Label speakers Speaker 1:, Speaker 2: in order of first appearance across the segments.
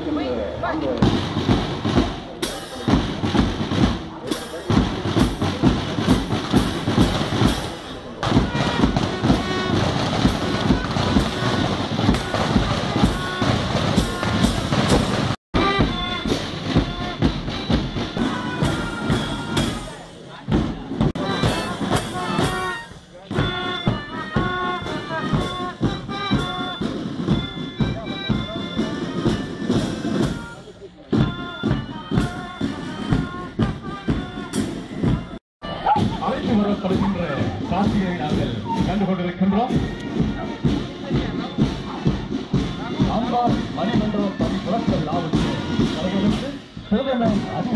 Speaker 1: அழைத்து வரப்படுகின்ற காட்சியை நாங்கள் கண்டு கொண்டிருக்கின்றோம் அம்பா மணிமன்ற பணி புறத்த விழாவுக்கு வருவதற்கு சிறந்த அதி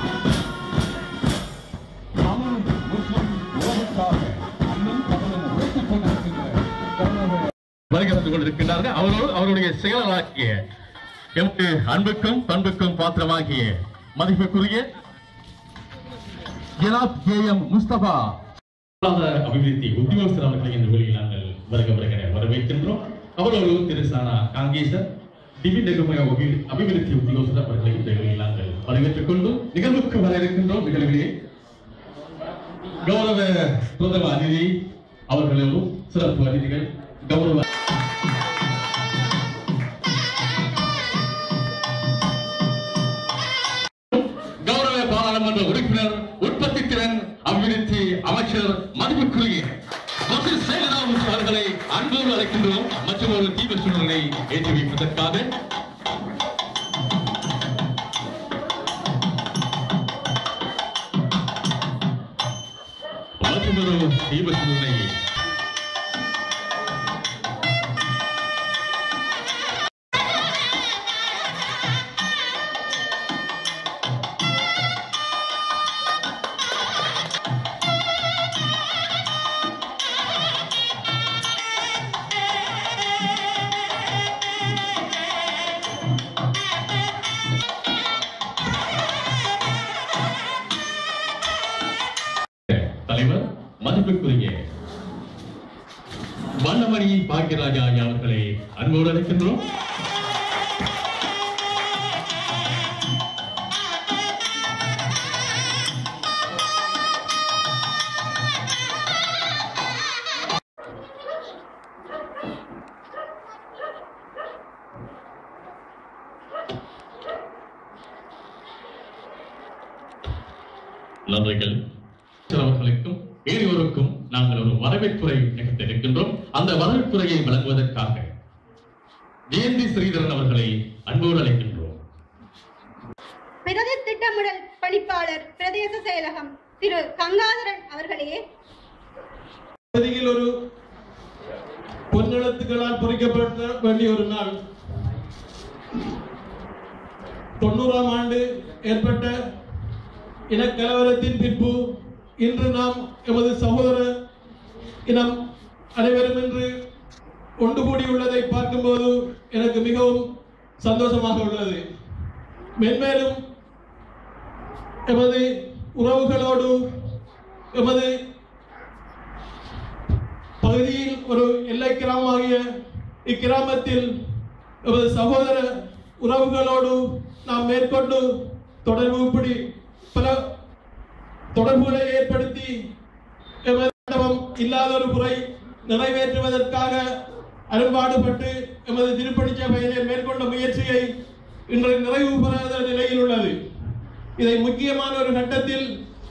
Speaker 1: தமிழ் முஸ்லிம் உலகத்தாக இன்னும் தமிழன் உழைத்துக் கொண்டிருக்கின்ற கருணாநிதி வருகை வந்து கொண்டிருக்கின்றார்கள் அவரோடு அவருடைய செயலாக்கிய எமக்கு அன்புக்கும் பண்புக்கும் பாத்திரமாகிய மதிப்புக்குரிய ஜனாப் கே எம் முஸ்தபா பொருளாதார அபிவிருத்தி உத்தியோகஸ்தர் அவர்களை இந்த வேளையில் நாங்கள் வருக வருகிற வரவேற்கின்றோம் அவரோடு திரு சானா காங்கேசர் டிவி நெகுமய அபி- அபிவிருத்தி உத்தியோகஸ்தர் அவர்களை இந்த வேளையில் நாங்கள் வரவேற்றுக் கொண்டு நிகழ்வுக்கு வர இருக்கின்றோம் நிகழ்விலே கௌரவ பிரதம அதிதி அவர்களோடும் சிறப்பு அதிதிகள் கௌரவ கௌரவ பாராளுமன்ற உறுப்பினர் உற்பத்தி திறன் அபிவிருத்தி அமைச்சர் மதிப்புக்குரிய மத்திய சேகராமன் அவர்களை அன்போடு அழைக்கின்றோம் மற்றும் ஒரு தீப சூழலை ஏற்றி வைப்பதற்காக மற்றும் ஒரு தீப சூழலை தலைவர் மதிப்புக்குரிய வண்ணமணி பாக்கியராஜா ஐயா அவர்களை அன்போடு அழைக்கின்றோம் நன்றிகள் அவர்களுக்கும் ஏறியோருக்கும் நாங்கள் ஒரு வரவேற்புரை நிகழ்த்திருக்கின்றோம் அந்த வரவேற்புரையை வழங்குவதற்காக ஜெயந்தி ஸ்ரீதரன் அவர்களை அன்போடு அழைக்கின்றோம்
Speaker 2: பிரதி திட்டமிடல் பணிப்பாளர் பிரதேச செயலகம் திரு கங்காதரன் அவர்களே
Speaker 3: பகுதியில் ஒரு பொன்னெழுத்துக்களால் பொறிக்கப்பட வேண்டிய ஒரு நாள் தொண்ணூறாம் ஆண்டு ஏற்பட்ட இனக்கலவரத்தின் பின்பு இன்று நாம் எமது சகோதர இனம் அனைவரும் இன்று ஒன்று கூடியுள்ளதை பார்க்கும்போது எனக்கு மிகவும் சந்தோஷமாக உள்ளது மென்மேலும் எமது உறவுகளோடு எமது பகுதியில் ஒரு எல்லை கிராமமாகிய இக்கிராமத்தில் எமது சகோதர உறவுகளோடு நாம் மேற்கொண்டு தொடர்பு இப்படி பல தொடர்புகளை ஏற்படுத்தி எமது மண்டபம் இல்லாத ஒரு குறை நிறைவேற்றுவதற்காக அரும்பாடுபட்டு எமது திருப்பணி சபையினர் மேற்கொண்ட முயற்சியை இன்று நிறைவு பெறாத நிலையில் உள்ளது இதை முக்கியமான ஒரு கட்டத்தில்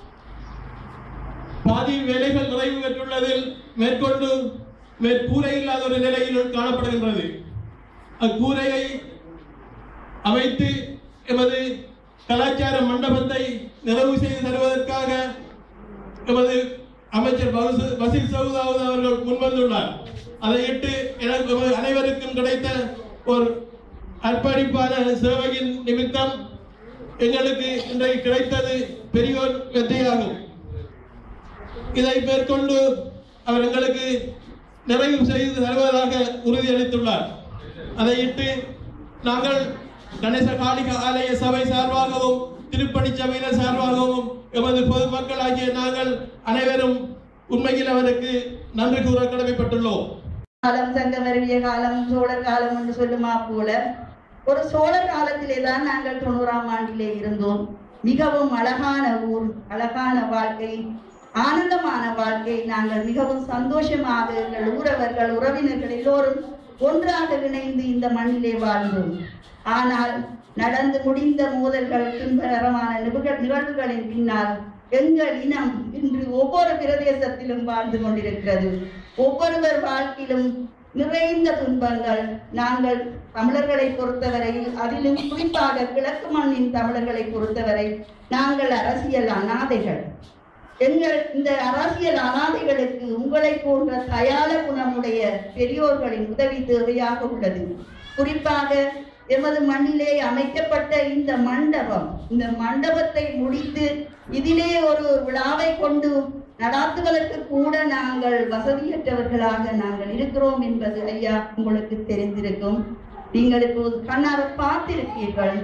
Speaker 3: பாதி வேலைகள் நிறைவு பெற்றுள்ளதில் மேற்கொண்டு மேற்கூரை இல்லாத ஒரு நிலையில் காணப்படுகின்றது அக்கூரையை அமைத்து எமது கலாச்சார மண்டபத்தை நிறைவு செய்து தருவதற்காக எமது அமைச்சர் பசு- பசில் சவுதாவூத் அவர்கள் முன்வந்துள்ளார் அதையிட்டு எனக்கு எமது அனைவருக்கும் கிடைத்த ஒரு அர்ப்பணிப்பான சேவையின் நிமித்தம் எங்களுக்கு இன்றைக்கு கிடைத்தது பெரியோர் வெற்றியாகும் இதை மேற்கொண்டு அவர் எங்களுக்கு நிறைவு செய்து தருவதாக உறுதியளித்துள்ளார் அதையிட்டு நாங்கள் கணேச காளிக ஆலய சபை சார்பாகவும் திருப்பணி சபையினர் சார்பாகவும் எமது பொதுமக்களாகிய நாங்கள் அனைவரும் உண்மையில் அவருக்கு நன்றி கூற கடமைப்பட்டுள்ளோம்
Speaker 4: காலம் சங்கம் வருவிய காலம் சோழர் காலம் என்று சொல்லுமா போல ஒரு சோழ காலத்திலே தான் நாங்கள் தொண்ணூறாம் ஆண்டிலே இருந்தோம் மிகவும் அழகான ஊர் அழகான வாழ்க்கை ஆனந்தமான வாழ்க்கை நாங்கள் மிகவும் சந்தோஷமாக எங்கள் ஊரவர்கள் உறவினர்கள் எல்லோரும் ஒன்றாக இணைந்து இந்த மண்ணிலே வாழ்ந்தோம் ஆனால் நடந்து முடிந்த மோதல்கள் துன்பகரமான நிகழ் நிகழ்வுகளின் பின்னால் எங்கள் இனம் இன்று ஒவ்வொரு பிரதேசத்திலும் வாழ்ந்து கொண்டிருக்கிறது ஒவ்வொருவர் வாழ்க்கையிலும் நிறைந்த துன்பங்கள் நாங்கள் தமிழர்களை பொறுத்தவரையில் அதிலும் குறிப்பாக கிழக்கு மண்ணின் தமிழர்களை பொறுத்தவரை நாங்கள் அரசியல் அனாதைகள் எங்கள் இந்த அரசியல் அனாதைகளுக்கு உங்களை போன்ற தயால குணமுடைய பெரியோர்களின் உதவி தேவையாக உள்ளது குறிப்பாக எமது மண்ணிலே அமைக்கப்பட்ட இந்த மண்டபம் இந்த மண்டபத்தை முடித்து இதிலே ஒரு விழாவை கொண்டு நடாத்துவதற்கு கூட நாங்கள் வசதியற்றவர்களாக நாங்கள் இருக்கிறோம் என்பது ஐயா உங்களுக்கு தெரிந்திருக்கும் நீங்கள் இப்போது கண்ணார பார்த்திருப்பீர்கள்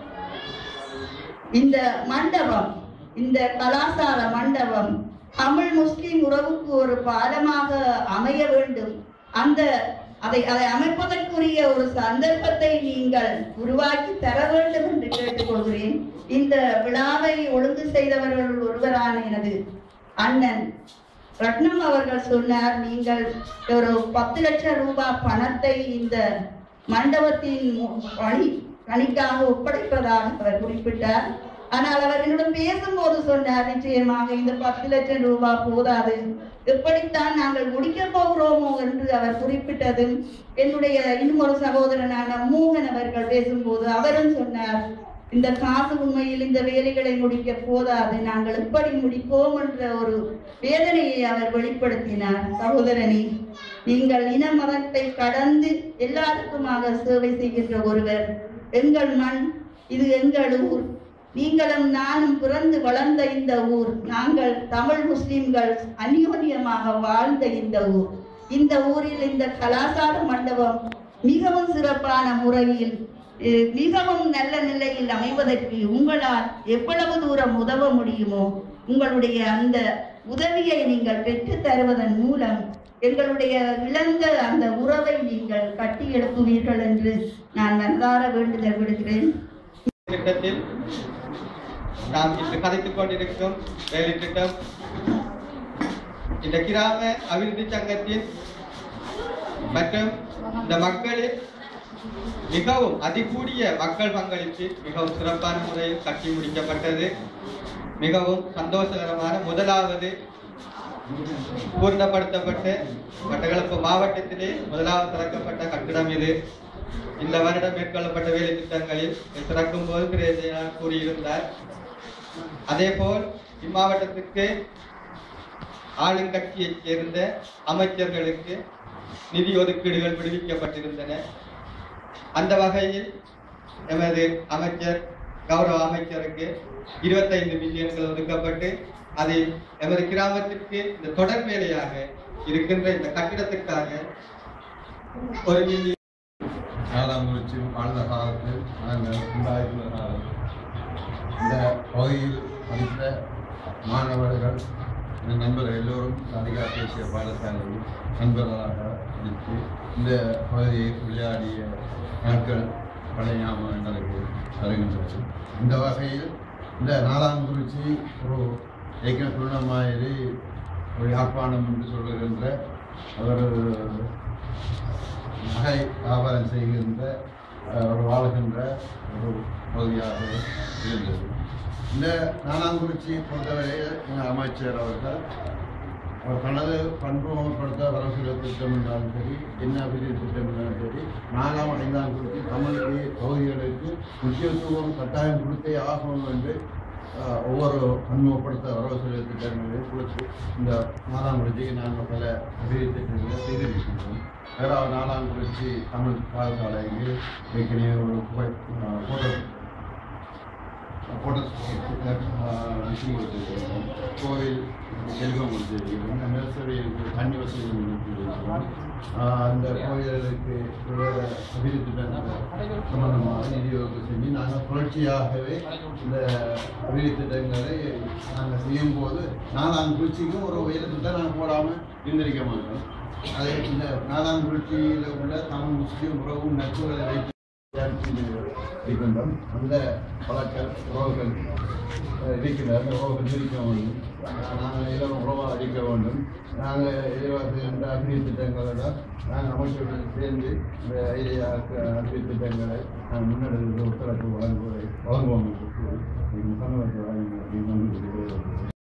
Speaker 4: இந்த மண்டபம் இந்த கலாசார மண்டபம் தமிழ் முஸ்லிம் உறவுக்கு ஒரு பாலமாக அமைய வேண்டும் அந்த அதை அதை அமைப்பதற்குரிய ஒரு சந்தர்ப்பத்தை நீங்கள் உருவாக்கி தர வேண்டும் என்று கேட்டுக்கொள்கிறேன் இந்த விழாவை ஒழுங்கு செய்தவர்கள் ஒருவரான எனது அண்ணன் ரத்னம் அவர்கள் சொன்னார் நீங்கள் ஒரு பத்து லட்சம் ரூபாய் பணத்தை இந்த மண்டபத்தின் பணி பணிக்காக ஒப்படைப்பதாக அவர் குறிப்பிட்டார் ஆனால் அவர் என்னிடம் பேசும்போது சொன்னார் நிச்சயமாக இந்த பத்து லட்சம் ரூபாய் போதாது எப்படித்தான் நாங்கள் முடிக்க போகிறோமோ என்று அவர் குறிப்பிட்டதும் என்னுடைய இன்னும் ஒரு சகோதரனான மூகன் அவர்கள் பேசும்போது அவரும் சொன்னார் இந்த காசு உண்மையில் இந்த வேலைகளை முடிக்க போதாது நாங்கள் எப்படி முடிப்போம் என்ற ஒரு வேதனையை அவர் வெளிப்படுத்தினார் சகோதரனே நீங்கள் இன மதத்தை கடந்து எல்லாருக்குமாக சேவை செய்கின்ற ஒருவர் எங்கள் மண் இது எங்கள் ஊர் நீங்களும் நானும் பிறந்து வளர்ந்த இந்த ஊர் நாங்கள் தமிழ் முஸ்லிம்கள் அந்யோன்யமாக வாழ்ந்த இந்த ஊர் இந்த ஊரில் இந்த கலாசார மண்டபம் மிகவும் சிறப்பான முறையில் அஹ், மிகவும் நல்ல நிலையில் அமைவதற்கு உங்களால் எவ்வளவு தூரம் உதவ முடியுமோ உங்களுடைய அந்த உதவியை நீங்கள் பெற்றுத் தருவதன் மூலம் எங்களுடைய இழந்த அந்த உறவை நீங்கள் கட்டி எழுப்புவீர்கள் என்று நான் மனதார வேண்டுதல் விடுகிறேன்
Speaker 5: திட்டத்தில் நாம் இன்று கதைத்துக் கொண்டிருக்கும் வேலை திட்டம் இந்த கிராம அபிவிருத்தி சங்கத்தின் மற்றும் இந்த மக்களின் மிகவும் அதிகூடிய மக்கள் பங்களிப்பு மிகவும் சிறப்பான முறையில் கட்டி முடிக்கப்பட்டது மிகவும் சந்தோஷகரமான முதலாவது பூர்ணப்படுத்தப்பட்ட மட்டக்களப்பு மாவட்டத்திலே முதலாவது திறக்கப்பட்ட கட்டிடம் இது இந்த வருடம் மேற்கொள்ளப்பட்ட வேலை திட்டங்களில் திறக்கும் போது பிரேசியார் கூறியிருந்தார் அதேபோல் இம்மாவட்டத்துக்கு ஆளுங்கட்சியைச் சேர்ந்த அமைச்சர்களுக்கு நிதி ஒதுக்கீடுகள் விடுவிக்கப்பட்டிருந்தன அந்த வகையில் எமது அமைச்சர் கௌரவ அமைச்சருக்கு இருபத்தைந்து மில்லியன்கள் ஒதுக்கப்பட்டு அதில் எமது கிராமத்திற்கு இந்த தொடர் வேலையாக இருக்கின்ற இந்த கட்டிடத்துக்காக ஒரு மில்லியன்
Speaker 6: நாலாம் குறிச்சி வாழ்ந்த காலத்தில் நாங்கள் உண்டாயிருந்த காலம் இந்த பகுதியில் படித்த மாணவர்கள் என் நண்பர்கள் எல்லோரும் அதிகா தேசிய பாடசாலையில் நண்பர்களாக படித்து இந்த பகுதியில் விளையாடிய நாட்கள் பழைய ஞாபகம் எங்களுக்கு வருகின்றது இந்த வகையில் இந்த நாலாம் குறிச்சி ஒரு ஏற்கனவே சொன்ன மாதிரி ஒரு யாழ்ப்பாணம் என்று சொல்லுகின்ற ஒரு நகை வியாபாரம் செய்கின்ற அஹ், ஒரு வாழ்கின்ற ஒரு பகுதியாக இருந்தது இந்த நானாங்குறிச்சியை பொறுத்தவரையில் எங்கள் அமைச்சர் அவர்கள் அவர் தனது பண்புமப்படுத்த வரவுசெலவு திட்டம் என்றாலும் சரி என்ன அபிவிருத்தி திட்டம் என்றாலும் சரி நாலாம் ஐந்தாம் குறித்து தமிழுக்கு பகுதிகளுக்கு முக்கியத்துவம் கட்டாயம் கொடுத்தே ஆகும் என்று அஹ், ஒவ்வொரு பன்முகப்படுத்த வரவு செலவு திட்டங்களை கொடுத்து இந்த நாலாம் குறிச்சிக்கு நாங்கள் பல அபிவிருத்தி திட்டங்களை செய்திருக்கின்றோம் வேறாவது நாலாம் குறிச்சி தமிழ் பாடசாலைக்கு ஏற்கனவே ஒரு புகை அஹ், போட்டோ போட்டோ விஷயம் கொடுத்துருக்கோம் கோவில் செல்வம் கொடுத்துருக்கிறோம் நர்சரிகளுக்கு தண்ணி வசதி கொடுத்துருக்கிறோம் அந்த கோயில்களுக்கு வேறு அபிவிருத்தி திட்டங்கள் சம்பந்தமாக நிதி ஒதுக்கு செஞ்சு நாங்கள் புரட்சியாகவே இந்த அபிவிருத்தி திட்டங்களை நாங்கள் செய்யும்போது நாலாம் குறிச்சிக்கும் ஒரு உயர் திட்டம் நாங்கள் போடாமல் இருந்திருக்க மாட்டோம் அதே இந்த நாலாம் குறிச்சியில் உள்ள தமிழ் முஸ்லீம் உறவு நட்புகளை வைத்து இருக்கின்றோம் அந்த பழக்க உறவுகள் அஹ், இருக்கின்ற அந்த உறவுகள் இருக்க வேண்டும் நாங்கள் இளம் உறவாக அடிக்க வேண்டும் நாங்கள் இலவச என்ற அபிவிருத்தி திட்டங்களோட நாங்கள் அமைச்சருடன் சேர்ந்து இந்த ஐடியா அபிவிருத்தி திட்டங்களை நாங்கள் முன்னெடுத்து ஒத்துழைப்பு வழங்குவதை வழங்குவோம் என்று கூறி, இந்த சமூகத்தை வழங்கி நன்றி கூறுகிறேன்.